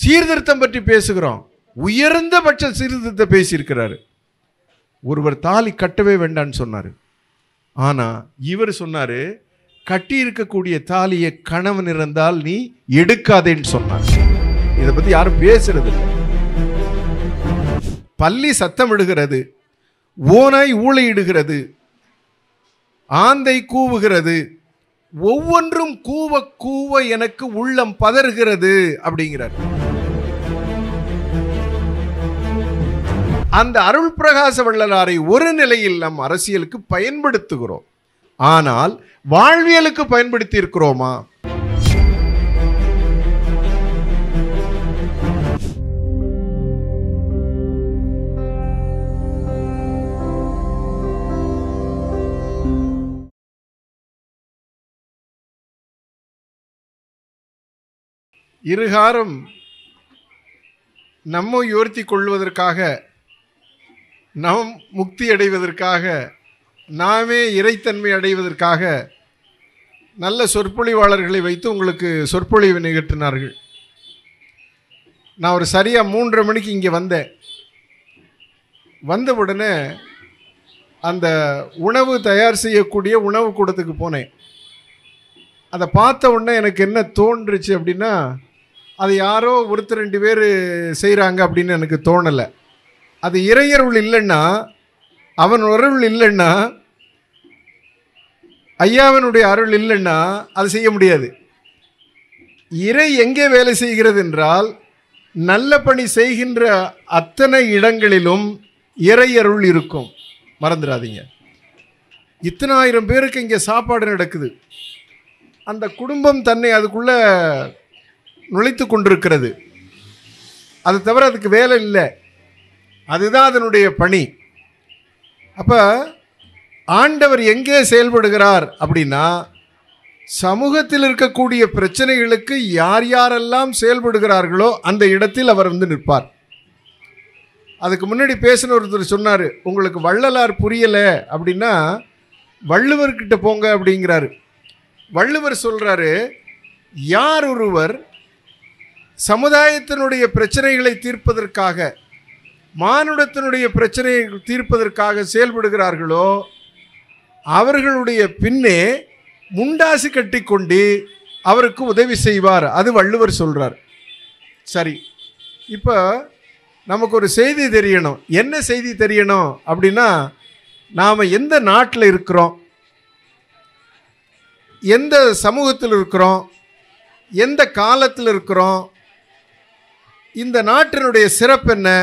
சீர்திருத்தம் பற்றி பேசுகிறோம் உயர்ந்தபட்ச சீர்திருத்தத்தை பேசியிருக்கிறாரு ஒருவர் தாலி கட்டவே வேண்டான்னு சொன்னார் ஆனால் இவர் சொன்னார் கட்டி இருக்கக்கூடிய தாலியை கணவன் இருந்தால் நீ எடுக்காதேன்னு சொன்னார் இதை பற்றி யாரும் பேசுறது இல்லை பள்ளி சத்தமிடுகிறது ஓனாய் ஊளையிடுகிறது ஆந்தை கூவுகிறது ஒவ்வொன்றும் கூவ கூவ எனக்கு உள்ளம் பதறுகிறது அப்படிங்கிறார் அந்த அருள் பிரகாச வள்ளலாரை ஒரு நிலையில் நம் அரசியலுக்கு பயன்படுத்துகிறோம் ஆனால் வாழ்வியலுக்கு பயன்படுத்தி இருக்கிறோமா இருகாரம் நம்மை உயர்த்தி கொள்வதற்காக நாம் முக்தி அடைவதற்காக நாமே இறைத்தன்மை அடைவதற்காக நல்ல சொற்பொழிவாளர்களை வைத்து உங்களுக்கு சொற்பொழிவு நிகழ்த்தினார்கள் நான் ஒரு சரியாக மூன்றரை மணிக்கு இங்கே வந்தேன் வந்த உடனே அந்த உணவு தயார் செய்யக்கூடிய உணவு கூடத்துக்கு போனேன் அதை பார்த்த உடனே எனக்கு என்ன தோன்றுச்சு அப்படின்னா அது யாரோ ஒருத்தர் ரெண்டு பேர் செய்கிறாங்க அப்படின்னு எனக்கு தோணலை அது இறையருள் இல்லைன்னா அவன் அருள் இல்லைன்னா ஐயாவினுடைய அருள் இல்லைன்னா அது செய்ய முடியாது இறை எங்கே வேலை செய்கிறது என்றால் நல்ல பணி செய்கின்ற அத்தனை இடங்களிலும் இறையருள் இருக்கும் மறந்துடாதீங்க இத்தனாயிரம் பேருக்கு இங்கே சாப்பாடு நடக்குது அந்த குடும்பம் தன்னை அதுக்குள்ளே நுழைத்து கொண்டிருக்கிறது அது தவிர அதுக்கு வேலை இல்லை அதுதான் அதனுடைய பணி அப்போ ஆண்டவர் எங்கே செயல்படுகிறார் அப்படின்னா சமூகத்தில் இருக்கக்கூடிய பிரச்சனைகளுக்கு யார் யாரெல்லாம் செயல்படுகிறார்களோ அந்த இடத்தில் அவர் வந்து நிற்பார் அதுக்கு முன்னாடி பேசின ஒருத்தர் சொன்னார் உங்களுக்கு வள்ளலார் புரியலை அப்படின்னா வள்ளுவர்கிட்ட போங்க அப்படிங்கிறாரு வள்ளுவர் சொல்கிறாரு யார் ஒருவர் சமுதாயத்தினுடைய பிரச்சனைகளை தீர்ப்பதற்காக மானுடத்தினுடைய பிரச்சனையை தீர்ப்பதற்காக செயல்படுகிறார்களோ அவர்களுடைய பின்னே முண்டாசு கட்டிக்கொண்டு அவருக்கு உதவி செய்வார் அது வள்ளுவர் சொல்கிறார் சரி இப்போ நமக்கு ஒரு செய்தி தெரியணும் என்ன செய்தி தெரியணும் அப்படின்னா நாம் எந்த நாட்டில் இருக்கிறோம் எந்த சமூகத்தில் இருக்கிறோம் எந்த காலத்தில் இருக்கிறோம் இந்த நாட்டினுடைய சிறப்பு என்ன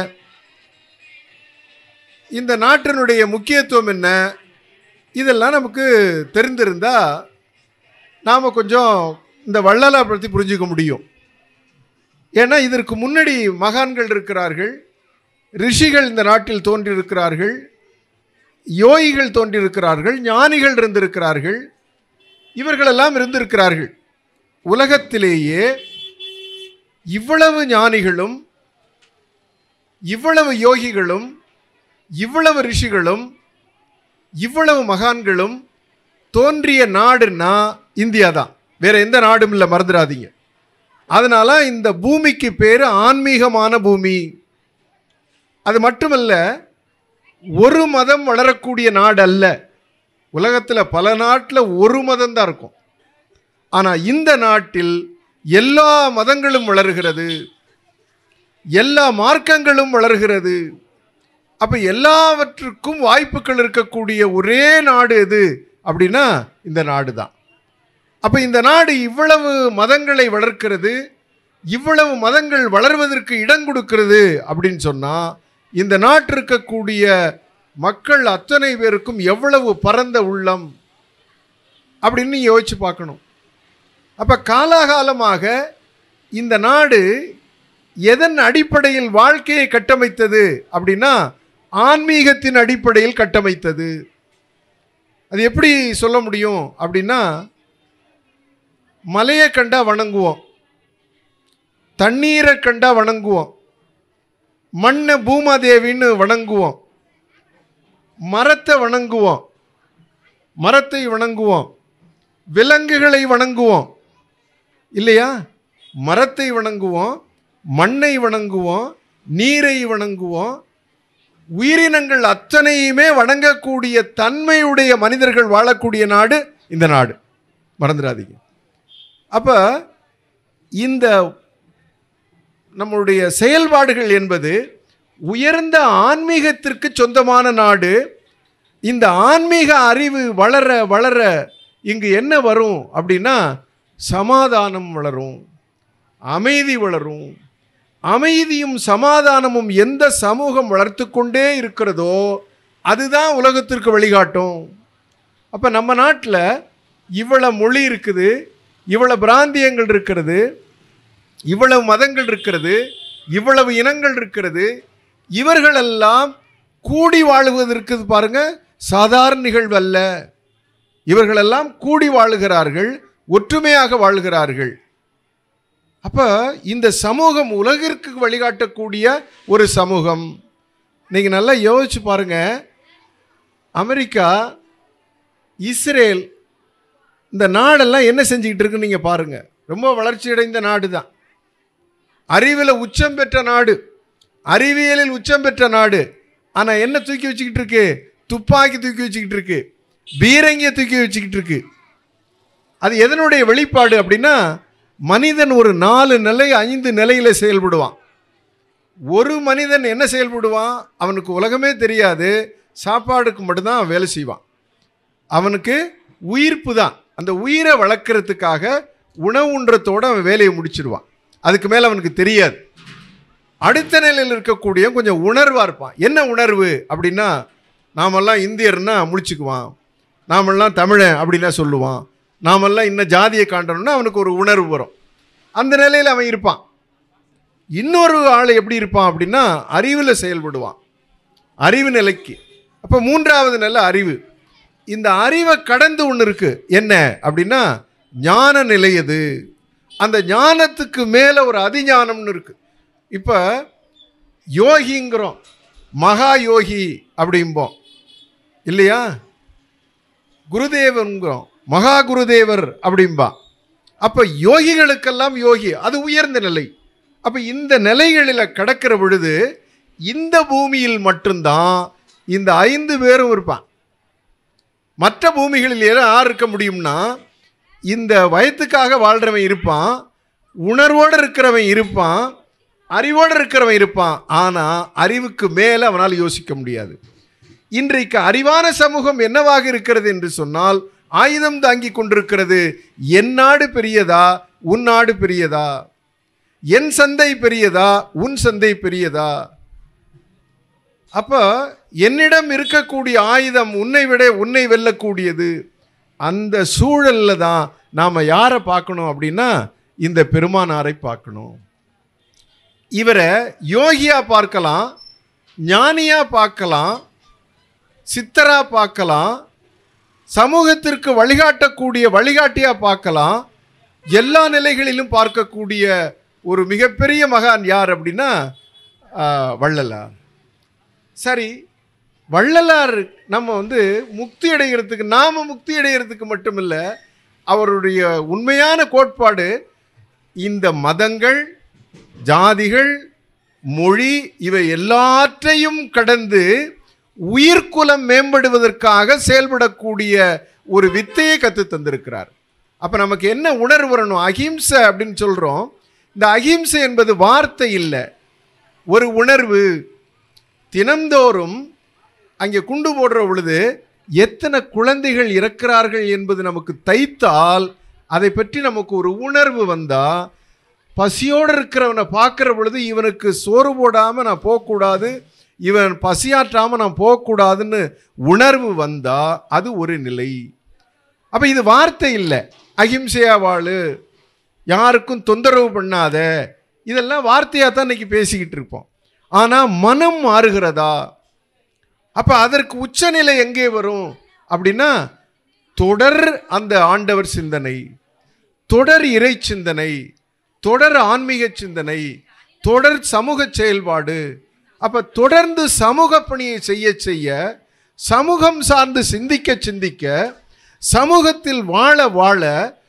இந்த நாட்டினுடைய முக்கியத்துவம் என்ன இதெல்லாம் நமக்கு தெரிந்திருந்தா நாம் கொஞ்சம் இந்த வள்ளலா பற்றி புரிஞ்சுக்க முடியும் ஏன்னா இதற்கு முன்னாடி மகான்கள் இருக்கிறார்கள் ரிஷிகள் இந்த நாட்டில் தோன்றியிருக்கிறார்கள் யோகிகள் தோன்றியிருக்கிறார்கள் ஞானிகள் இருந்திருக்கிறார்கள் இவர்களெல்லாம் இருந்திருக்கிறார்கள் உலகத்திலேயே இவ்வளவு ஞானிகளும் இவ்வளவு யோகிகளும் இவ்வளவு ரிஷிகளும் இவ்வளவு மகான்களும் தோன்றிய நாடுன்னா இந்தியா தான் வேற எந்த நாடும் இல்லை மறந்துடாதீங்க அதனால இந்த பூமிக்கு பேர் ஆன்மீகமான பூமி அது மட்டுமல்ல ஒரு மதம் வளரக்கூடிய நாடு அல்ல உலகத்தில் பல நாட்டில் ஒரு மதம் தான் இருக்கும் ஆனால் இந்த நாட்டில் எல்லா மதங்களும் வளர்கிறது எல்லா மார்க்கங்களும் வளர்கிறது அப்போ எல்லாவற்றுக்கும் வாய்ப்புகள் இருக்கக்கூடிய ஒரே நாடு எது அப்படின்னா இந்த நாடு தான் அப்போ இந்த நாடு இவ்வளவு மதங்களை வளர்க்கிறது இவ்வளவு மதங்கள் வளர்வதற்கு இடம் கொடுக்கிறது அப்படின்னு சொன்னால் இந்த நாட்டில் இருக்கக்கூடிய மக்கள் அத்தனை பேருக்கும் எவ்வளவு பரந்த உள்ளம் அப்படின்னு யோசிச்சு பார்க்கணும் அப்போ காலாகாலமாக இந்த நாடு எதன் அடிப்படையில் வாழ்க்கையை கட்டமைத்தது அப்படின்னா ஆன்மீகத்தின் அடிப்படையில் கட்டமைத்தது அது எப்படி சொல்ல முடியும் அப்படின்னா மலையை கண்டா வணங்குவோம் தண்ணீரை கண்டா வணங்குவோம் மண்ணை பூமாதேவின்னு வணங்குவோம் மரத்தை வணங்குவோம் மரத்தை வணங்குவோம் விலங்குகளை வணங்குவோம் இல்லையா மரத்தை வணங்குவோம் மண்ணை வணங்குவோம் நீரை வணங்குவோம் உயிரினங்கள் அத்தனையுமே வணங்கக்கூடிய தன்மையுடைய மனிதர்கள் வாழக்கூடிய நாடு இந்த நாடு மறந்துடாதீங்க அப்போ இந்த நம்முடைய செயல்பாடுகள் என்பது உயர்ந்த ஆன்மீகத்திற்கு சொந்தமான நாடு இந்த ஆன்மீக அறிவு வளர வளர இங்கு என்ன வரும் அப்படின்னா சமாதானம் வளரும் அமைதி வளரும் அமைதியும் சமாதானமும் எந்த சமூகம் வளர்த்து கொண்டே இருக்கிறதோ அதுதான் உலகத்திற்கு வழிகாட்டும் அப்போ நம்ம நாட்டில் இவ்வளவு மொழி இருக்குது இவ்வளவு பிராந்தியங்கள் இருக்கிறது இவ்வளவு மதங்கள் இருக்கிறது இவ்வளவு இனங்கள் இருக்கிறது இவர்களெல்லாம் கூடி வாழுவதற்கு பாருங்க சாதாரண நிகழ்வு அல்ல இவர்களெல்லாம் கூடி வாழுகிறார்கள் ஒற்றுமையாக வாழ்கிறார்கள் அப்போ இந்த சமூகம் உலகிற்கு வழிகாட்டக்கூடிய ஒரு சமூகம் நீங்கள் நல்லா யோசிச்சு பாருங்க அமெரிக்கா இஸ்ரேல் இந்த நாடெல்லாம் என்ன செஞ்சுக்கிட்டு இருக்குன்னு நீங்கள் பாருங்கள் ரொம்ப வளர்ச்சியடைந்த நாடு தான் அறிவில் உச்சம் பெற்ற நாடு அறிவியலில் உச்சம் பெற்ற நாடு ஆனால் என்ன தூக்கி வச்சுக்கிட்டு இருக்கு துப்பாக்கி தூக்கி வச்சுக்கிட்டு இருக்கு பீரங்கியை தூக்கி வச்சுக்கிட்டு இருக்கு அது எதனுடைய வெளிப்பாடு அப்படின்னா மனிதன் ஒரு நாலு நிலை ஐந்து நிலையில் செயல்படுவான் ஒரு மனிதன் என்ன செயல்படுவான் அவனுக்கு உலகமே தெரியாது சாப்பாடுக்கு மட்டும்தான் அவன் வேலை செய்வான் அவனுக்கு உயிர்ப்பு தான் அந்த உயிரை வளர்க்குறதுக்காக உணவுன்றத்தோடு அவன் வேலையை முடிச்சிடுவான் அதுக்கு மேலே அவனுக்கு தெரியாது அடுத்த நிலையில் இருக்கக்கூடிய கொஞ்சம் உணர்வாக இருப்பான் என்ன உணர்வு அப்படின்னா நாமெல்லாம் இந்தியர்னா முழிச்சுக்குவான் நாமெல்லாம் தமிழன் அப்படின்னா சொல்லுவான் நாமெல்லாம் இன்னும் ஜாதியை காண்டணும்னா அவனுக்கு ஒரு உணர்வு வரும் அந்த நிலையில் அவன் இருப்பான் இன்னொரு ஆள் எப்படி இருப்பான் அப்படின்னா அறிவில் செயல்படுவான் அறிவு நிலைக்கு அப்போ மூன்றாவது நிலை அறிவு இந்த அறிவை கடந்து ஒன்று இருக்கு என்ன அப்படின்னா ஞான நிலை அது அந்த ஞானத்துக்கு மேலே ஒரு அதிஞானம்னு இருக்கு இப்போ யோகிங்கிறோம் மகா யோகி அப்படிம்போம் இல்லையா குருதேவன்கிறோம் மகா குருதேவர் அப்படிம்பா அப்போ யோகிகளுக்கெல்லாம் யோகி அது உயர்ந்த நிலை அப்போ இந்த நிலைகளில் கடக்கிற பொழுது இந்த பூமியில் மட்டும்தான் இந்த ஐந்து பேரும் இருப்பான் மற்ற பூமிகளில் யார் இருக்க முடியும்னா இந்த வயத்துக்காக வாழ்கிறவன் இருப்பான் உணர்வோடு இருக்கிறவன் இருப்பான் அறிவோடு இருக்கிறவன் இருப்பான் ஆனால் அறிவுக்கு மேலே அவனால் யோசிக்க முடியாது இன்றைக்கு அறிவான சமூகம் என்னவாக இருக்கிறது என்று சொன்னால் ஆயுதம் தாங்கி கொண்டிருக்கிறது என் நாடு பெரியதா உன் நாடு பெரியதா என் சந்தை பெரியதா உன் சந்தை பெரியதா அப்போ என்னிடம் இருக்கக்கூடிய ஆயுதம் உன்னை விட உன்னை வெல்லக்கூடியது அந்த சூழல்ல தான் நாம் யாரை பார்க்கணும் அப்படின்னா இந்த பெருமானாரை பார்க்கணும் இவரை யோகியா பார்க்கலாம் ஞானியா பார்க்கலாம் சித்தரா பார்க்கலாம் சமூகத்திற்கு வழிகாட்டக்கூடிய வழிகாட்டியா பார்க்கலாம் எல்லா நிலைகளிலும் பார்க்கக்கூடிய ஒரு மிகப்பெரிய மகான் யார் அப்படின்னா ஆஹ், வள்ளலார் சரி வள்ளலார் நம்ம வந்து முக்தி அடைகிறதுக்கு நாம முக்தி அடைகிறதுக்கு மட்டுமில்ல அவருடைய உண்மையான கோட்பாடு இந்த மதங்கள் ஜாதிகள் மொழி இவை எல்லாற்றையும் கடந்து உயிர்க்குலம் மேம்படுவதற்காக செயல்படக்கூடிய ஒரு வித்தையை கற்று தந்திருக்கிறார் அப்போ நமக்கு என்ன உணர்வு வரணும் அகிம்சை அப்படின்னு சொல்கிறோம் இந்த அகிம்சை என்பது வார்த்தை இல்லை ஒரு உணர்வு தினந்தோறும் அங்கே குண்டு போடுற பொழுது எத்தனை குழந்தைகள் இறக்கிறார்கள் என்பது நமக்கு தைத்தால் அதை பற்றி நமக்கு ஒரு உணர்வு வந்தால் பசியோடு இருக்கிறவனை பார்க்குற பொழுது இவனுக்கு சோறு போடாமல் நான் போகக்கூடாது இவன் பசியாற்றாமல் நான் போகக்கூடாதுன்னு உணர்வு வந்தால் அது ஒரு நிலை அப்போ இது வார்த்தை இல்லை அகிம்சையா வாழு யாருக்கும் தொந்தரவு பண்ணாத இதெல்லாம் வார்த்தையாக தான் இன்னைக்கு பேசிக்கிட்டு இருப்போம் ஆனால் மனம் மாறுகிறதா அப்போ அதற்கு உச்சநிலை எங்கே வரும் அப்படின்னா தொடர் அந்த ஆண்டவர் சிந்தனை தொடர் இறை சிந்தனை தொடர் ஆன்மீக சிந்தனை தொடர் சமூக செயல்பாடு அப்ப தொடர்ந்து சமூக பணியை செய்ய செய்ய சமூகம் சார்ந்து சிந்திக்க சிந்திக்க சமூகத்தில் வாழ வாழ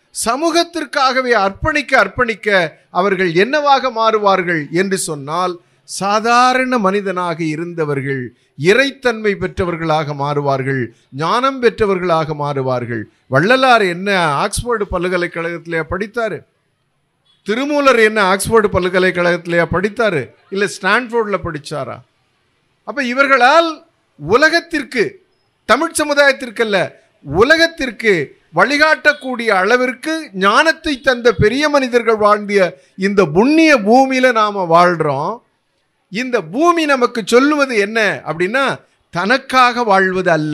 சமூகத்திற்காகவே அர்ப்பணிக்க அர்ப்பணிக்க அவர்கள் என்னவாக மாறுவார்கள் என்று சொன்னால் சாதாரண மனிதனாக இருந்தவர்கள் இறைத்தன்மை பெற்றவர்களாக மாறுவார்கள் ஞானம் பெற்றவர்களாக மாறுவார்கள் வள்ளலார் என்ன ஆக்ஸ்போர்டு பல்கலைக்கழகத்திலே படித்தார் திருமூலர் என்ன ஆக்ஸ்போர்டு பல்கலைக்கழகத்திலேயா படித்தாரு இல்லை ஸ்டான்ஃபோர்டில் படிச்சாரா அப்ப இவர்களால் உலகத்திற்கு தமிழ் சமுதாயத்திற்கல்ல உலகத்திற்கு வழிகாட்டக்கூடிய அளவிற்கு ஞானத்தை தந்த பெரிய மனிதர்கள் வாழ்ந்திய இந்த புண்ணிய பூமியில நாம வாழ்றோம் இந்த பூமி நமக்கு சொல்லுவது என்ன அப்படின்னா தனக்காக வாழ்வது அல்ல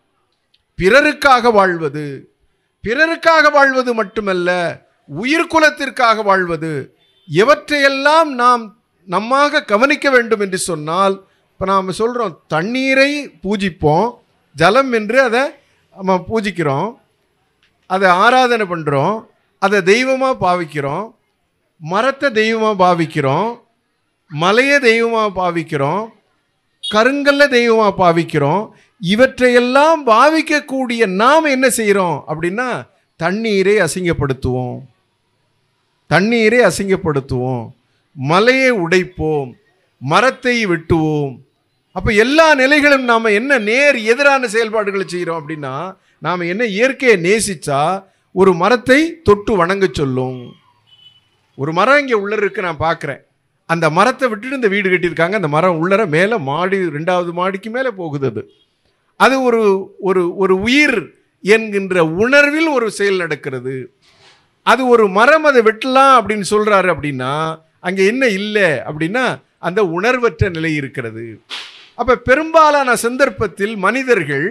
பிறருக்காக வாழ்வது பிறருக்காக வாழ்வது மட்டுமல்ல உயிர்குலத்திற்காக வாழ்வது எவற்றையெல்லாம் நாம் நம்மாக கவனிக்க வேண்டும் என்று சொன்னால் இப்போ நாம் சொல்கிறோம் தண்ணீரை பூஜிப்போம் ஜலம் என்று அதை நம்ம பூஜிக்கிறோம் அதை ஆராதனை பண்ணுறோம் அதை தெய்வமாக பாவிக்கிறோம் மரத்தை தெய்வமாக பாவிக்கிறோம் மலையை தெய்வமாக பாவிக்கிறோம் கருங்கல்ல தெய்வமாக பாவிக்கிறோம் இவற்றையெல்லாம் பாவிக்கக்கூடிய நாம் என்ன செய்கிறோம் அப்படின்னா தண்ணீரை அசிங்கப்படுத்துவோம் தண்ணீரை அசிங்கப்படுத்துவோம் மலையை உடைப்போம் மரத்தை வெட்டுவோம் அப்போ எல்லா நிலைகளும் நாம் என்ன நேர் எதிரான செயல்பாடுகளை செய்கிறோம் அப்படின்னா நாம் என்ன இயற்கையை நேசிச்சா ஒரு மரத்தை தொட்டு வணங்க சொல்லும் ஒரு மரம் இங்கே உள்ள இருக்கு நான் பார்க்குறேன் அந்த மரத்தை விட்டுட்டு இந்த வீடு கட்டியிருக்காங்க அந்த மரம் உள்ளர மேலே மாடி ரெண்டாவது மாடிக்கு மேலே போகுது அது அது ஒரு ஒரு ஒரு உயிர் என்கின்ற உணர்வில் ஒரு செயல் நடக்கிறது அது ஒரு மரம் அதை வெட்டலாம் அப்படின்னு சொல்றாரு அப்படின்னா அங்கே என்ன இல்லை அப்படின்னா அந்த உணர்வற்ற நிலை இருக்கிறது அப்ப பெரும்பாலான சந்தர்ப்பத்தில் மனிதர்கள்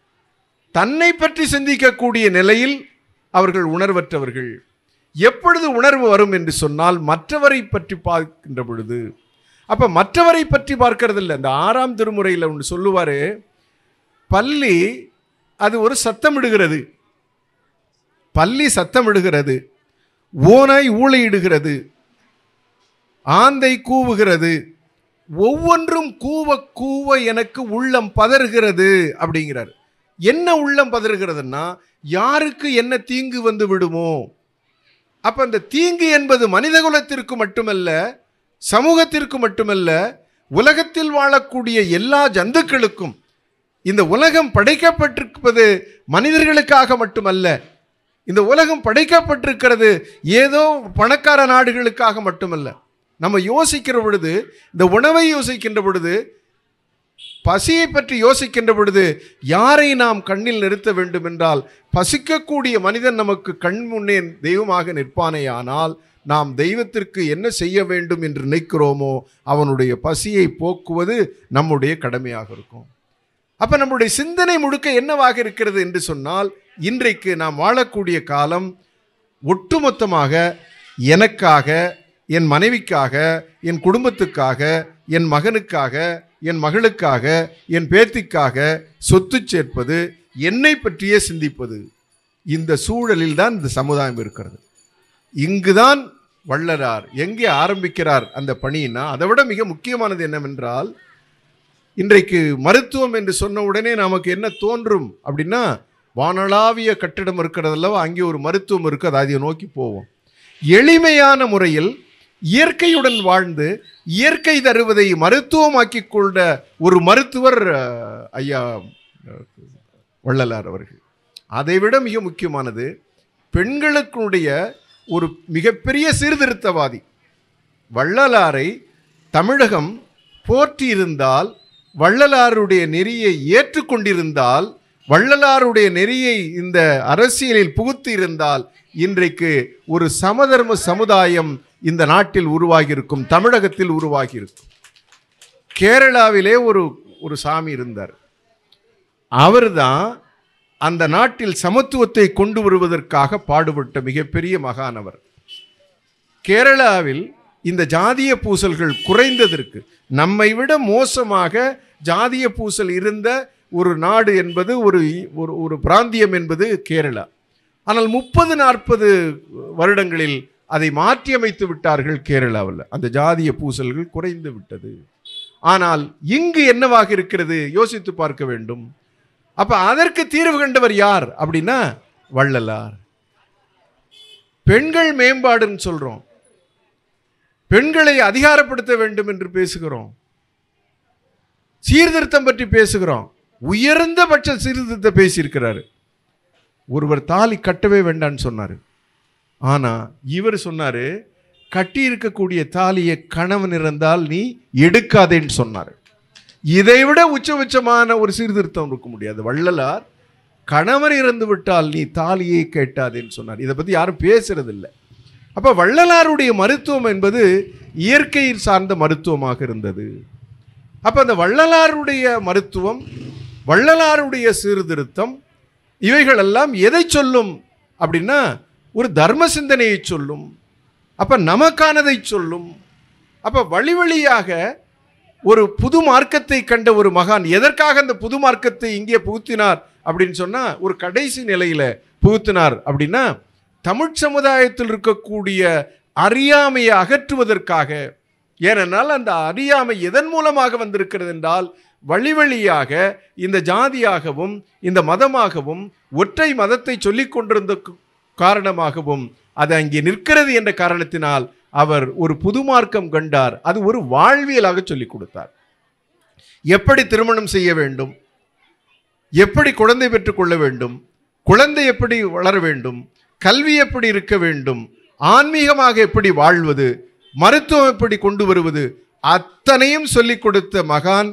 தன்னை பற்றி சிந்திக்கக்கூடிய நிலையில் அவர்கள் உணர்வற்றவர்கள் எப்பொழுது உணர்வு வரும் என்று சொன்னால் மற்றவரை பற்றி பார்க்கின்ற பொழுது அப்ப மற்றவரை பற்றி பார்க்கறது இல்லை இந்த ஆறாம் திருமுறையில் ஒன்று சொல்லுவாரு பள்ளி அது ஒரு சத்தமிடுகிறது பள்ளி சத்தமிடுகிறது ஓனாய் ஊளையிடுகிறது ஆந்தை கூவுகிறது ஒவ்வொன்றும் கூவ கூவ எனக்கு உள்ளம் பதறுகிறது அப்படிங்கிறார் என்ன உள்ளம் பதறுகிறதுன்னா யாருக்கு என்ன தீங்கு வந்து விடுமோ அப்ப அந்த தீங்கு என்பது மனிதகுலத்திற்கு மட்டுமல்ல சமூகத்திற்கு மட்டுமல்ல உலகத்தில் வாழக்கூடிய எல்லா ஜந்துக்களுக்கும் இந்த உலகம் படைக்கப்பட்டிருப்பது மனிதர்களுக்காக மட்டுமல்ல இந்த உலகம் படைக்கப்பட்டிருக்கிறது ஏதோ பணக்கார நாடுகளுக்காக மட்டுமல்ல நம்ம யோசிக்கிற பொழுது இந்த உணவை யோசிக்கின்ற பொழுது பசியை பற்றி யோசிக்கின்ற பொழுது யாரை நாம் கண்ணில் நிறுத்த வேண்டும் என்றால் பசிக்கக்கூடிய மனிதன் நமக்கு கண் முன்னே தெய்வமாக நிற்பானேயானால் நாம் தெய்வத்திற்கு என்ன செய்ய வேண்டும் என்று நினைக்கிறோமோ அவனுடைய பசியை போக்குவது நம்முடைய கடமையாக இருக்கும் அப்ப நம்முடைய சிந்தனை முழுக்க என்னவாக இருக்கிறது என்று சொன்னால் இன்றைக்கு நாம் வாழக்கூடிய காலம் ஒட்டுமொத்தமாக எனக்காக என் மனைவிக்காக என் குடும்பத்துக்காக என் மகனுக்காக என் மகளுக்காக என் பேத்திக்காக சொத்து சேர்ப்பது என்னை பற்றியே சிந்திப்பது இந்த சூழலில் தான் இந்த சமுதாயம் இருக்கிறது இங்குதான் வள்ளலார் எங்கே ஆரம்பிக்கிறார் அந்த பணின்னா அதை விட மிக முக்கியமானது என்னவென்றால் இன்றைக்கு மருத்துவம் என்று சொன்ன உடனே நமக்கு என்ன தோன்றும் அப்படின்னா வானளாவிய கட்டிடம் இருக்கிறதல்லவா அங்கே ஒரு மருத்துவம் இருக்கு அதை அதை நோக்கி போவோம் எளிமையான முறையில் இயற்கையுடன் வாழ்ந்து இயற்கை தருவதை மருத்துவமாக்கிக் கொண்ட ஒரு மருத்துவர் அஹ், ஐயா அஹ், வள்ளலார் அவர்கள் அதைவிட மிக முக்கியமானது பெண்களுக்குடைய ஒரு மிகப்பெரிய சீர்திருத்தவாதி வள்ளலாரை தமிழகம் போற்றியிருந்தால் வள்ளலாருடைய நெறியை ஏற்றுக்கொண்டிருந்தால் வள்ளலாருடைய நெறியை இந்த அரசியலில் புகுத்தி இருந்தால் இன்றைக்கு ஒரு சமதர்ம சமுதாயம் இந்த நாட்டில் உருவாகியிருக்கும் தமிழகத்தில் உருவாகியிருக்கும் கேரளாவிலே ஒரு ஒரு சாமி இருந்தார் அவர்தான் அந்த நாட்டில் சமத்துவத்தை கொண்டு வருவதற்காக பாடுபட்ட மிகப்பெரிய மகானவர் கேரளாவில் இந்த ஜாதிய பூசல்கள் குறைந்ததற்கு நம்மை விட மோசமாக ஜாதிய பூசல் இருந்த ஒரு நாடு என்பது ஒரு ஒரு ஒரு பிராந்தியம் என்பது கேரளா ஆனால் முப்பது நாற்பது வருடங்களில் அதை மாற்றியமைத்து விட்டார்கள் கேரளாவில் அந்த ஜாதிய பூசல்கள் குறைந்து விட்டது ஆனால் இங்கு என்னவாக இருக்கிறது யோசித்து பார்க்க வேண்டும் அப்ப அதற்கு தீர்வு கண்டவர் யார் அப்படின்னா வள்ளலார் பெண்கள் மேம்பாடுன்னு சொல்றோம் பெண்களை அதிகாரப்படுத்த வேண்டும் என்று பேசுகிறோம் சீர்திருத்தம் பற்றி பேசுகிறோம் உயர்ந்தபட்ச சீர்திருத்தத்தை பேசியிருக்கிறாரு ஒருவர் தாலி கட்டவே வேண்டான்னு சொன்னார் ஆனா இவர் சொன்னாரு கட்டி இருக்கக்கூடிய தாலியை கணவன் இருந்தால் நீ எடுக்காதேன்னு சொன்னார் இதைவிட உச்சபட்சமான ஒரு சீர்திருத்தம் இருக்க முடியாது வள்ளலார் கணவர் இறந்து விட்டால் நீ தாலியை கேட்டாதேன்னு சொன்னார் இதை பத்தி யாரும் பேசுறது இல்லை அப்ப வள்ளலாருடைய மருத்துவம் என்பது இயற்கை சார்ந்த மருத்துவமாக இருந்தது அப்ப அந்த வள்ளலாருடைய மருத்துவம் வள்ளலாருடைய சீர்திருத்தம் இவைகளெல்லாம் எதை சொல்லும் அப்படின்னா ஒரு தர்ம சிந்தனையை சொல்லும் அப்ப நமக்கானதை சொல்லும் அப்ப வழி வழியாக ஒரு புது மார்க்கத்தை கண்ட ஒரு மகான் எதற்காக அந்த புது மார்க்கத்தை இங்கே புகுத்தினார் அப்படின்னு சொன்னா ஒரு கடைசி நிலையில புகுத்தினார் அப்படின்னா தமிழ் சமுதாயத்தில் இருக்கக்கூடிய அறியாமையை அகற்றுவதற்காக ஏனென்றால் அந்த அறியாமை எதன் மூலமாக வந்திருக்கிறது என்றால் வழி வழியாக இந்த ஜாதியாகவும் இந்த மதமாகவும் ஒற்றை மதத்தை சொல்லிக் கொண்டிருந்த கு- காரணமாகவும் அது அங்கே நிற்கிறது என்ற காரணத்தினால் அவர் ஒரு புது மார்க்கம் கண்டார் அது ஒரு வாழ்வியலாக சொல்லிக் கொடுத்தார் எப்படி திருமணம் செய்ய வேண்டும் எப்படி குழந்தை பெற்றுக்கொள்ள வேண்டும் குழந்தை எப்படி வளர வேண்டும் கல்வி எப்படி இருக்க வேண்டும் ஆன்மீகமாக எப்படி வாழ்வது மருத்துவம் எப்படி கொண்டு வருவது அத்தனையும் சொல்லிக் கொடுத்த மகான்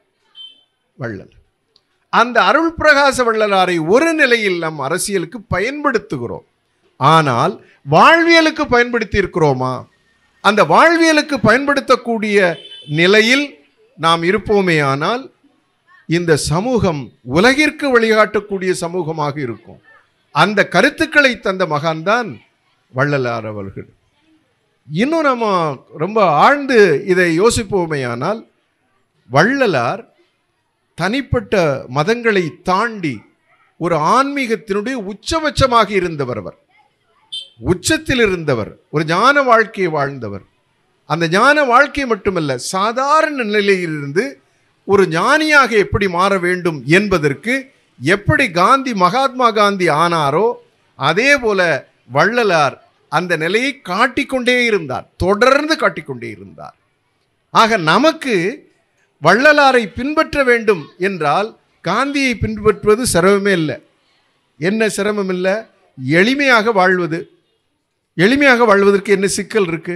வள்ளல் அந்த அருள் பிரகாச வள்ளலாரை ஒரு நிலையில் நம் அரசியலுக்கு பயன்படுத்துகிறோம் ஆனால் வாழ்வியலுக்கு பயன்படுத்தி இருக்கிறோமா அந்த வாழ்வியலுக்கு பயன்படுத்தக்கூடிய நிலையில் நாம் இருப்போமே ஆனால் இந்த சமூகம் உலகிற்கு வழிகாட்டக்கூடிய சமூகமாக இருக்கும் அந்த கருத்துக்களை தந்த மகான்தான் வள்ளலார் அவர்கள் இன்னும் நம்ம ரொம்ப ஆழ்ந்து இதை யோசிப்போமேயானால் வள்ளலார் தனிப்பட்ட மதங்களை தாண்டி ஒரு ஆன்மீகத்தினுடைய உச்சபட்சமாக இருந்தவர் அவர் உச்சத்தில் இருந்தவர் ஒரு ஞான வாழ்க்கையை வாழ்ந்தவர் அந்த ஞான வாழ்க்கை மட்டுமல்ல சாதாரண நிலையிலிருந்து ஒரு ஞானியாக எப்படி மாற வேண்டும் என்பதற்கு எப்படி காந்தி மகாத்மா காந்தி ஆனாரோ அதே போல வள்ளலார் அந்த நிலையை காட்டிக்கொண்டே இருந்தார் தொடர்ந்து காட்டிக்கொண்டே இருந்தார் ஆக நமக்கு வள்ளலாரை பின்பற்ற வேண்டும் என்றால் காந்தியை பின்பற்றுவது சிரமமே இல்லை என்ன சிரமம் இல்லை எளிமையாக வாழ்வது எளிமையாக வாழ்வதற்கு என்ன சிக்கல் இருக்கு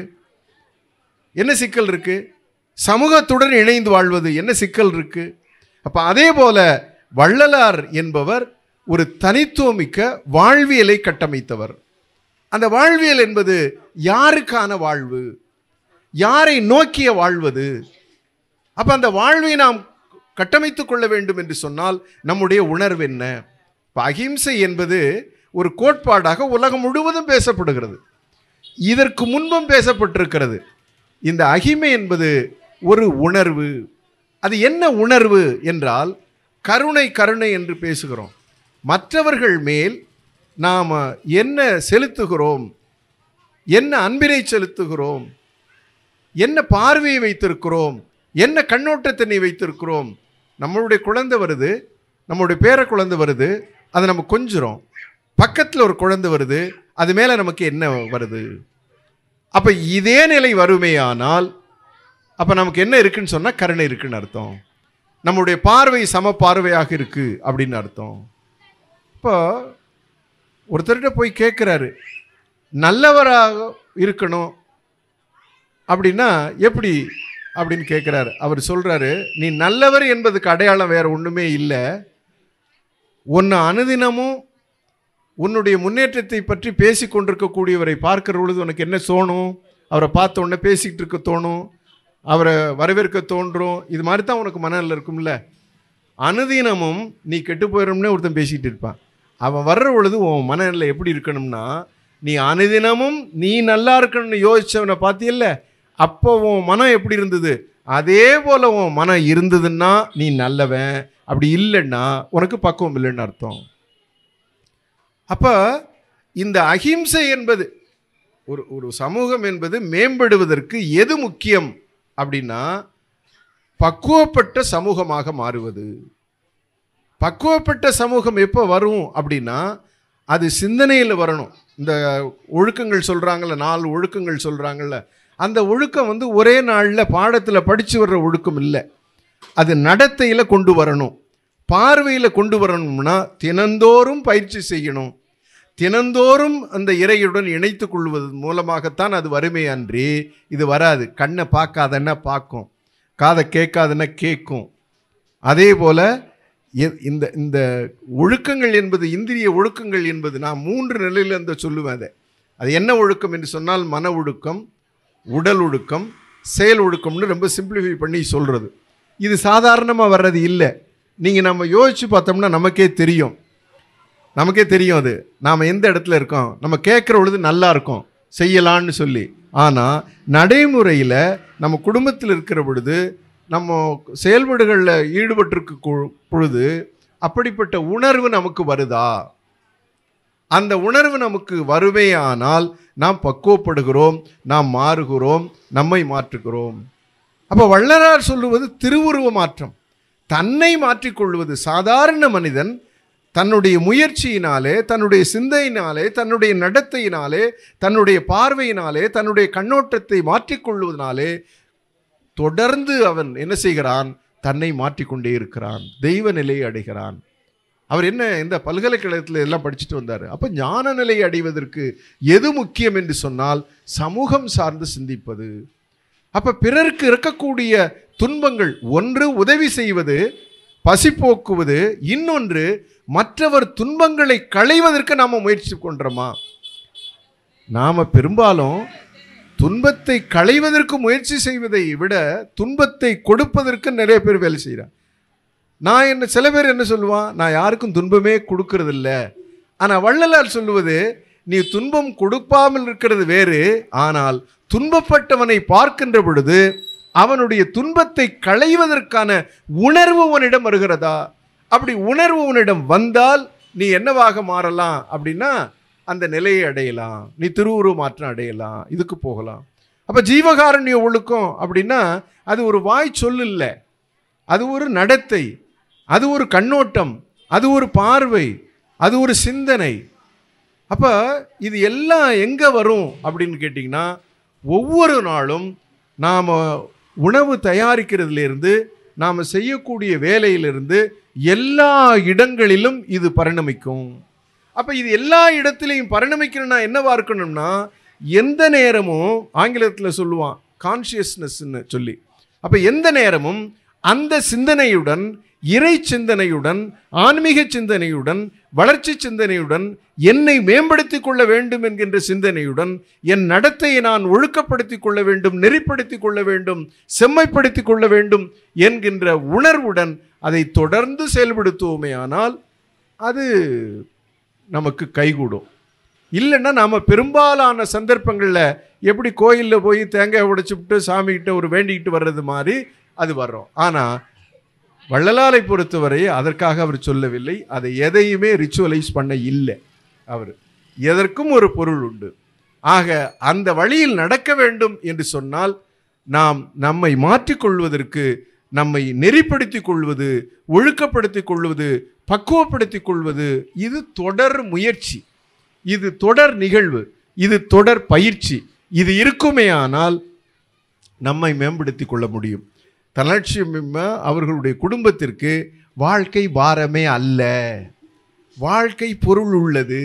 என்ன சிக்கல் இருக்கு சமூகத்துடன் இணைந்து வாழ்வது என்ன சிக்கல் இருக்கு அப்ப அதே போல வள்ளலார் என்பவர் ஒரு தனித்துவமிக்க வாழ்வியலை கட்டமைத்தவர் அந்த வாழ்வியல் என்பது யாருக்கான வாழ்வு யாரை நோக்கிய வாழ்வது அப்ப அந்த வாழ்வை நாம் கட்டமைத்துக் கொள்ள வேண்டும் என்று சொன்னால் நம்முடைய உணர்வு என்ன இப்ப அகிம்சை என்பது ஒரு கோட்பாடாக உலகம் முழுவதும் பேசப்படுகிறது இதற்கு முன்பும் பேசப்பட்டிருக்கிறது இந்த அகிமை என்பது ஒரு உணர்வு அது என்ன உணர்வு என்றால் கருணை கருணை என்று பேசுகிறோம் மற்றவர்கள் மேல் நாம் என்ன செலுத்துகிறோம் என்ன அன்பினை செலுத்துகிறோம் என்ன பார்வையை வைத்திருக்கிறோம் என்ன கண்ணோட்டத்தினை வைத்திருக்கிறோம் நம்மளுடைய குழந்தை வருது நம்மளுடைய பேர குழந்தை வருது அதை நம்ம கொஞ்சுறோம் பக்கத்தில் ஒரு குழந்தை வருது அது மேலே நமக்கு என்ன வருது அப்போ இதே நிலை வருமேயானால் அப்போ நமக்கு என்ன இருக்குன்னு சொன்னால் கருணை இருக்குன்னு அர்த்தம் நம்முடைய பார்வை சம பார்வையாக இருக்கு அப்படின்னு அர்த்தம் இப்போ ஒருத்தர்கிட்ட போய் கேட்குறாரு நல்லவராக இருக்கணும் அப்படின்னா எப்படி அப்படின்னு கேட்குறாரு அவர் சொல்றாரு நீ நல்லவர் என்பதுக்கு அடையாளம் வேற ஒண்ணுமே இல்லை உன்னை அனுதினமும் உன்னுடைய முன்னேற்றத்தை பற்றி பேசி கொண்டிருக்கக்கூடியவரை பார்க்கிற பொழுது உனக்கு என்ன தோணும் அவரை பார்த்த உடனே பேசிக்கிட்டு இருக்க தோணும் அவரை வரவேற்க தோன்றும் இது மாதிரி தான் உனக்கு மனநிலை இருக்கும்ல அனுதினமும் நீ கெட்டு போயிடும்னே ஒருத்தன் பேசிக்கிட்டு இருப்பான் அவன் வர்ற பொழுது உன் மனநிலை எப்படி இருக்கணும்னா நீ அனுதினமும் நீ நல்லா இருக்கணும்னு யோசிச்சவனை பார்த்தியல்ல அப்போ உன் மனம் எப்படி இருந்தது அதே போல உன் மனம் இருந்ததுன்னா நீ நல்லவன் அப்படி இல்லைன்னா உனக்கு பக்குவம் இல்லைன்னு அர்த்தம் அப்போ இந்த அகிம்சை என்பது ஒரு ஒரு சமூகம் என்பது மேம்படுவதற்கு எது முக்கியம் அப்படின்னா பக்குவப்பட்ட சமூகமாக மாறுவது பக்குவப்பட்ட சமூகம் எப்போ வரும் அப்படின்னா அது சிந்தனையில் வரணும் இந்த ஒழுக்கங்கள் சொல்கிறாங்கல்ல நாலு ஒழுக்கங்கள் சொல்கிறாங்கல்ல அந்த ஒழுக்கம் வந்து ஒரே நாளில் பாடத்தில் படித்து வர்ற ஒழுக்கம் இல்லை அது நடத்தையில் கொண்டு வரணும் பார்வையில் கொண்டு வரணும்னா தினந்தோறும் பயிற்சி செய்யணும் தினந்தோறும் அந்த இறையுடன் இணைத்து கொள்வது மூலமாகத்தான் அது வருமே அன்றி இது வராது கண்ணை பார்க்காதன்னா பார்க்கும் காதை கேட்காதன்னா கேட்கும் அதே போல் இந்த இந்த ஒழுக்கங்கள் என்பது இந்திரிய ஒழுக்கங்கள் என்பது நான் மூன்று நிலையில் அந்த சொல்லுவேன் அதை அது என்ன ஒழுக்கம் என்று சொன்னால் மன ஒழுக்கம் உடல் ஒழுக்கம் செயல் ஒழுக்கம்னு ரொம்ப சிம்பிளிஃபை பண்ணி சொல்கிறது இது சாதாரணமாக வர்றது இல்லை நீங்கள் நம்ம யோசித்து பார்த்தோம்னா நமக்கே தெரியும் நமக்கே தெரியும் அது நாம் எந்த இடத்துல இருக்கோம் நம்ம கேட்குற பொழுது நல்லா இருக்கும் செய்யலான்னு சொல்லி ஆனால் நடைமுறையில் நம்ம குடும்பத்தில் இருக்கிற பொழுது நம்ம செயல்பாடுகளில் ஈடுபட்டிருக்க கு- பொழுது அப்படிப்பட்ட உணர்வு நமக்கு வருதா அந்த உணர்வு நமக்கு வருவேயானால் நாம் பக்குவப்படுகிறோம் நாம் மாறுகிறோம் நம்மை மாற்றுகிறோம் அப்போ வள்ளலார் சொல்லுவது திருவுருவ மாற்றம் தன்னை மாற்றிக்கொள்வது சாதாரண மனிதன் தன்னுடைய முயற்சியினாலே தன்னுடைய சிந்தையினாலே தன்னுடைய நடத்தையினாலே தன்னுடைய பார்வையினாலே தன்னுடைய கண்ணோட்டத்தை மாற்றிக்கொள்வதனாலே தொடர்ந்து அவன் என்ன செய்கிறான் தன்னை மாற்றிக்கொண்டே இருக்கிறான் தெய்வ நிலையை அடைகிறான் அவர் என்ன இந்த பல்கலைக்கழகத்தில் எல்லாம் படிச்சுட்டு வந்தார் அப்போ ஞான நிலையை அடைவதற்கு எது முக்கியம் என்று சொன்னால் சமூகம் சார்ந்து சிந்திப்பது அப்போ பிறருக்கு இருக்கக்கூடிய துன்பங்கள் ஒன்று உதவி செய்வது பசி போக்குவது இன்னொன்று மற்றவர் துன்பங்களை களைவதற்கு நாம் முயற்சி கொண்டோமா நாம் பெரும்பாலும் துன்பத்தை களைவதற்கு முயற்சி செய்வதை விட துன்பத்தை கொடுப்பதற்கு நிறைய பேர் வேலை செய்கிறான் நான் என்ன சில பேர் என்ன சொல்லுவான் நான் யாருக்கும் துன்பமே கொடுக்கறதில்ல ஆனால் வள்ளலார் சொல்லுவது நீ துன்பம் கொடுப்பாமல் இருக்கிறது வேறு ஆனால் துன்பப்பட்டவனை பார்க்கின்ற பொழுது அவனுடைய துன்பத்தை களைவதற்கான உணர்வு உன்னிடம் வருகிறதா அப்படி உணர்வு உன்னிடம் வந்தால் நீ என்னவாக மாறலாம் அப்படின்னா அந்த நிலையை அடையலாம் நீ திருவுருவ மாற்றம் அடையலாம் இதுக்கு போகலாம் அப்போ ஜீவகாருண்ய ஒழுக்கம் அப்படின்னா அது ஒரு வாய் சொல் இல்லை அது ஒரு நடத்தை அது ஒரு கண்ணோட்டம் அது ஒரு பார்வை அது ஒரு சிந்தனை அப்போ இது எல்லாம் எங்கே வரும் அப்படின்னு கேட்டிங்கன்னா ஒவ்வொரு நாளும் நாம் உணவு தயாரிக்கிறதுலேருந்து நாம் செய்யக்கூடிய வேலையிலிருந்து எல்லா இடங்களிலும் இது பரிணமிக்கும் அப்போ இது எல்லா இடத்துலையும் பரிணமிக்கணும்னா என்னவா இருக்கணும்னா எந்த நேரமும் ஆங்கிலத்தில் சொல்லுவான் கான்ஷியஸ்னஸ்ன்னு சொல்லி அப்போ எந்த நேரமும் அந்த சிந்தனையுடன் இறை சிந்தனையுடன் ஆன்மீக சிந்தனையுடன் வளர்ச்சி சிந்தனையுடன் என்னை மேம்படுத்திக் கொள்ள வேண்டும் என்கின்ற சிந்தனையுடன் என் நடத்தையை நான் ஒழுக்கப்படுத்திக் கொள்ள வேண்டும் நெறிப்படுத்திக் கொள்ள வேண்டும் செம்மைப்படுத்திக் கொள்ள வேண்டும் என்கின்ற உணர்வுடன் அதை தொடர்ந்து செயல்படுத்துவோமே ஆனால் அது நமக்கு கைகூடும் இல்லைன்னா நாம் பெரும்பாலான சந்தர்ப்பங்களில் எப்படி கோயிலில் போய் தேங்காய் உடைச்சுவிட்டு சாமிகிட்ட ஒரு வேண்டிக்கிட்டு வர்றது மாதிரி அது வர்றோம் ஆனால் வள்ளலாரை பொறுத்தவரை அதற்காக அவர் சொல்லவில்லை அதை எதையுமே ரிச்சுவலைஸ் பண்ண இல்லை அவர் எதற்கும் ஒரு பொருள் உண்டு ஆக அந்த வழியில் நடக்க வேண்டும் என்று சொன்னால் நாம் நம்மை மாற்றிக்கொள்வதற்கு நம்மை நெறிப்படுத்திக் கொள்வது ஒழுக்கப்படுத்திக் கொள்வது பக்குவப்படுத்திக் கொள்வது இது தொடர் முயற்சி இது தொடர் நிகழ்வு இது தொடர் பயிற்சி இது இருக்குமே ஆனால் நம்மை மேம்படுத்திக் கொள்ள முடியும் தனலட்சுமி அவர்களுடைய குடும்பத்திற்கு வாழ்க்கை பாரமே அல்ல வாழ்க்கை பொருள் உள்ளது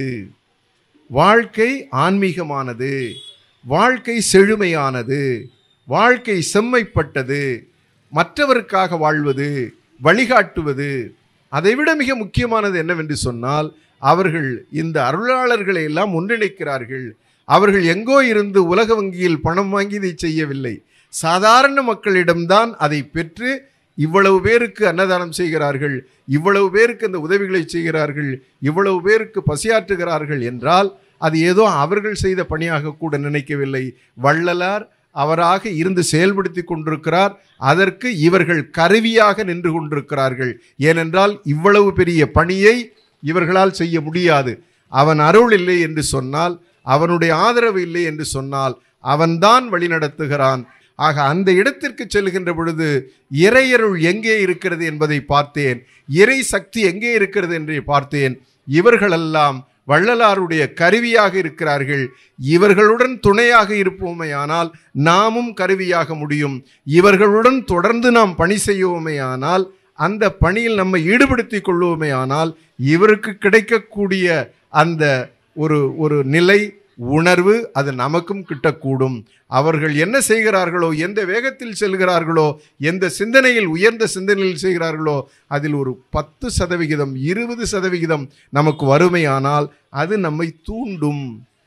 வாழ்க்கை ஆன்மீகமானது வாழ்க்கை செழுமையானது வாழ்க்கை செம்மைப்பட்டது மற்றவருக்காக வாழ்வது வழிகாட்டுவது அதைவிட மிக முக்கியமானது என்னவென்று சொன்னால் அவர்கள் இந்த அருளாளர்களை எல்லாம் ஒன்றிணைக்கிறார்கள் அவர்கள் எங்கோ இருந்து உலக வங்கியில் பணம் வாங்கி இதை செய்யவில்லை சாதாரண மக்களிடம்தான் அதை பெற்று இவ்வளவு பேருக்கு அன்னதானம் செய்கிறார்கள் இவ்வளவு பேருக்கு அந்த உதவிகளை செய்கிறார்கள் இவ்வளவு பேருக்கு பசியாற்றுகிறார்கள் என்றால் அது ஏதோ அவர்கள் செய்த பணியாக கூட நினைக்கவில்லை வள்ளலார் அவராக இருந்து செயல்படுத்தி கொண்டிருக்கிறார் அதற்கு இவர்கள் கருவியாக நின்று கொண்டிருக்கிறார்கள் ஏனென்றால் இவ்வளவு பெரிய பணியை இவர்களால் செய்ய முடியாது அவன் அருள் இல்லை என்று சொன்னால் அவனுடைய ஆதரவு இல்லை என்று சொன்னால் அவன்தான் வழிநடத்துகிறான் ஆக அந்த இடத்திற்கு செல்கின்ற பொழுது இறையருள் எங்கே இருக்கிறது என்பதை பார்த்தேன் இறை சக்தி எங்கே இருக்கிறது என்று பார்த்தேன் இவர்களெல்லாம் வள்ளலாருடைய கருவியாக இருக்கிறார்கள் இவர்களுடன் துணையாக இருப்போமேயானால் நாமும் கருவியாக முடியும் இவர்களுடன் தொடர்ந்து நாம் பணி செய்வோமேயானால் அந்த பணியில் நம்மை ஈடுபடுத்திக் கொள்வோமேயானால் இவருக்கு கிடைக்கக்கூடிய அந்த ஒரு ஒரு நிலை உணர்வு அது நமக்கும் கிட்டக்கூடும் அவர்கள் என்ன செய்கிறார்களோ எந்த வேகத்தில் செல்கிறார்களோ எந்த சிந்தனையில் உயர்ந்த சிந்தனையில் செய்கிறார்களோ அதில் ஒரு பத்து சதவிகிதம் இருபது சதவிகிதம் நமக்கு வறுமையானால் அது நம்மை தூண்டும்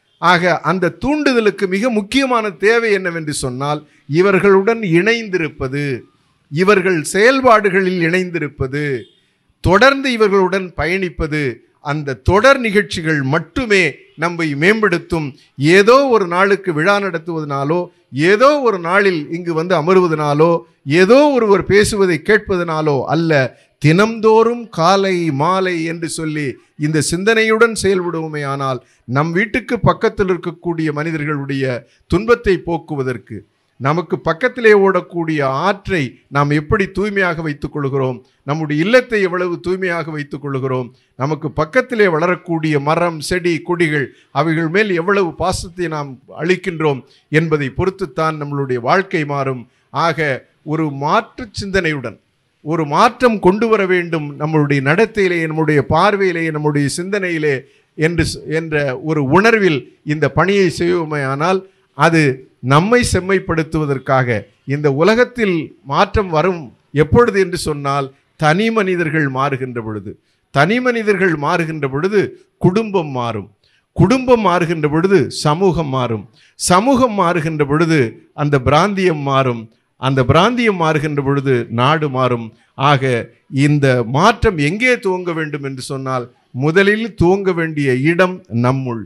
ஆக அந்த தூண்டுதலுக்கு மிக முக்கியமான தேவை என்னவென்று சொன்னால் இவர்களுடன் இணைந்திருப்பது இவர்கள் செயல்பாடுகளில் இணைந்திருப்பது தொடர்ந்து இவர்களுடன் பயணிப்பது அந்த தொடர் நிகழ்ச்சிகள் மட்டுமே நம்மை மேம்படுத்தும் ஏதோ ஒரு நாளுக்கு விழா நடத்துவதனாலோ ஏதோ ஒரு நாளில் இங்கு வந்து அமருவதனாலோ ஏதோ ஒருவர் பேசுவதை கேட்பதனாலோ அல்ல தினம்தோறும் காலை மாலை என்று சொல்லி இந்த சிந்தனையுடன் செயல்படுவோமே ஆனால் நம் வீட்டுக்கு பக்கத்தில் இருக்கக்கூடிய மனிதர்களுடைய துன்பத்தை போக்குவதற்கு நமக்கு பக்கத்திலே ஓடக்கூடிய ஆற்றை நாம் எப்படி தூய்மையாக வைத்துக் கொள்கிறோம் நம்முடைய இல்லத்தை எவ்வளவு தூய்மையாக வைத்துக் கொள்கிறோம் நமக்கு பக்கத்திலே வளரக்கூடிய மரம் செடி கொடிகள் அவைகள் மேல் எவ்வளவு பாசத்தை நாம் அளிக்கின்றோம் என்பதை பொறுத்துத்தான் நம்மளுடைய வாழ்க்கை மாறும் ஆக ஒரு மாற்று சிந்தனையுடன் ஒரு மாற்றம் கொண்டு வர வேண்டும் நம்மளுடைய நடத்தையிலே நம்முடைய பார்வையிலே நம்முடைய சிந்தனையிலே என்று சொ- என்ற ஒரு உணர்வில் இந்த பணியை செய்வோமே ஆனால் அது நம்மை செம்மைப்படுத்துவதற்காக இந்த உலகத்தில் மாற்றம் வரும் எப்பொழுது என்று சொன்னால் தனி மனிதர்கள் மாறுகின்ற பொழுது தனி மனிதர்கள் மாறுகின்ற பொழுது குடும்பம் மாறும் குடும்பம் மாறுகின்ற பொழுது சமூகம் மாறும் சமூகம் மாறுகின்ற பொழுது அந்த பிராந்தியம் மாறும் அந்த பிராந்தியம் மாறுகின்ற பொழுது நாடு மாறும் ஆக இந்த மாற்றம் எங்கே துவங்க வேண்டும் என்று சொன்னால் முதலில் துவங்க வேண்டிய இடம் நம்முள்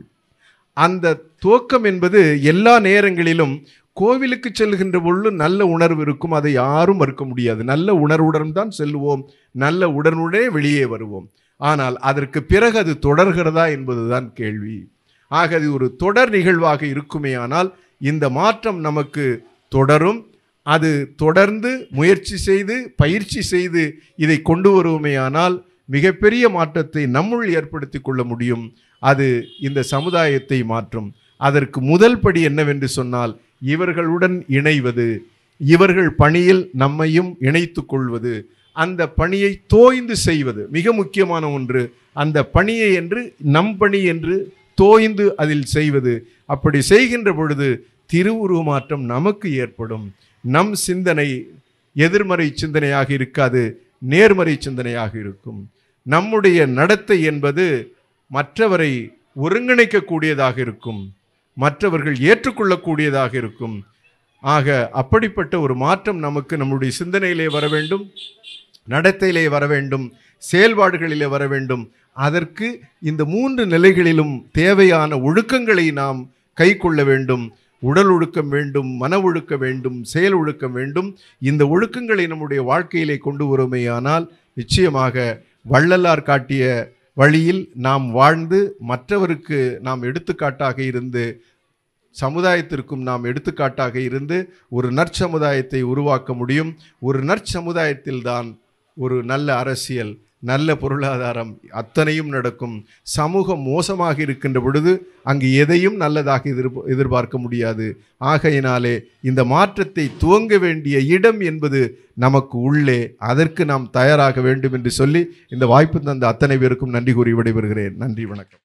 அந்த துவக்கம் என்பது எல்லா நேரங்களிலும் கோவிலுக்கு செல்கின்ற பொழுது நல்ல உணர்வு இருக்கும் அதை யாரும் மறுக்க முடியாது நல்ல உணர்வுடன் தான் செல்லுவோம் நல்ல உடனுடனே வெளியே வருவோம் ஆனால் அதற்கு பிறகு அது தொடர்கிறதா என்பதுதான் கேள்வி ஆக அது ஒரு தொடர் நிகழ்வாக இருக்குமே ஆனால் இந்த மாற்றம் நமக்கு தொடரும் அது தொடர்ந்து முயற்சி செய்து பயிற்சி செய்து இதை கொண்டு வருவோமேயானால் மிகப்பெரிய மாற்றத்தை நம்முள் ஏற்படுத்தி கொள்ள முடியும் அது இந்த சமுதாயத்தை மாற்றும் அதற்கு முதல் படி என்னவென்று சொன்னால் இவர்களுடன் இணைவது இவர்கள் பணியில் நம்மையும் இணைத்துக் கொள்வது அந்த பணியை தோய்ந்து செய்வது மிக முக்கியமான ஒன்று அந்த பணியை என்று நம் பணி என்று தோய்ந்து அதில் செய்வது அப்படி செய்கின்ற பொழுது திருவுருவ மாற்றம் நமக்கு ஏற்படும் நம் சிந்தனை எதிர்மறை சிந்தனையாக இருக்காது நேர்மறை சிந்தனையாக இருக்கும் நம்முடைய நடத்தை என்பது மற்றவரை ஒருங்கிணைக்கக்கூடியதாக இருக்கும் மற்றவர்கள் ஏற்றுக்கொள்ளக்கூடியதாக இருக்கும் ஆக அப்படிப்பட்ட ஒரு மாற்றம் நமக்கு நம்முடைய சிந்தனையிலே வர வேண்டும் நடத்தையிலே வர வேண்டும் செயல்பாடுகளிலே வர வேண்டும் அதற்கு இந்த மூன்று நிலைகளிலும் தேவையான ஒழுக்கங்களை நாம் கை கொள்ள வேண்டும் உடல் ஒழுக்கம் வேண்டும் மன ஒழுக்கம் வேண்டும் செயல் ஒழுக்கம் வேண்டும் இந்த ஒழுக்கங்களை நம்முடைய வாழ்க்கையிலே கொண்டு வருமேயானால் நிச்சயமாக வள்ளலார் காட்டிய வழியில் நாம் வாழ்ந்து மற்றவருக்கு நாம் எடுத்துக்காட்டாக இருந்து சமுதாயத்திற்கும் நாம் எடுத்துக்காட்டாக இருந்து ஒரு நற்சமுதாயத்தை உருவாக்க முடியும் ஒரு நற்சமுதாயத்தில்தான் ஒரு நல்ல அரசியல் நல்ல பொருளாதாரம் அத்தனையும் நடக்கும் சமூகம் மோசமாக இருக்கின்ற பொழுது அங்கு எதையும் நல்லதாக எதிர்ப எதிர்பார்க்க முடியாது ஆகையினாலே இந்த மாற்றத்தை துவங்க வேண்டிய இடம் என்பது நமக்கு உள்ளே அதற்கு நாம் தயாராக வேண்டும் என்று சொல்லி இந்த வாய்ப்பு தந்த அத்தனை பேருக்கும் நன்றி கூறி விடைபெறுகிறேன் நன்றி வணக்கம்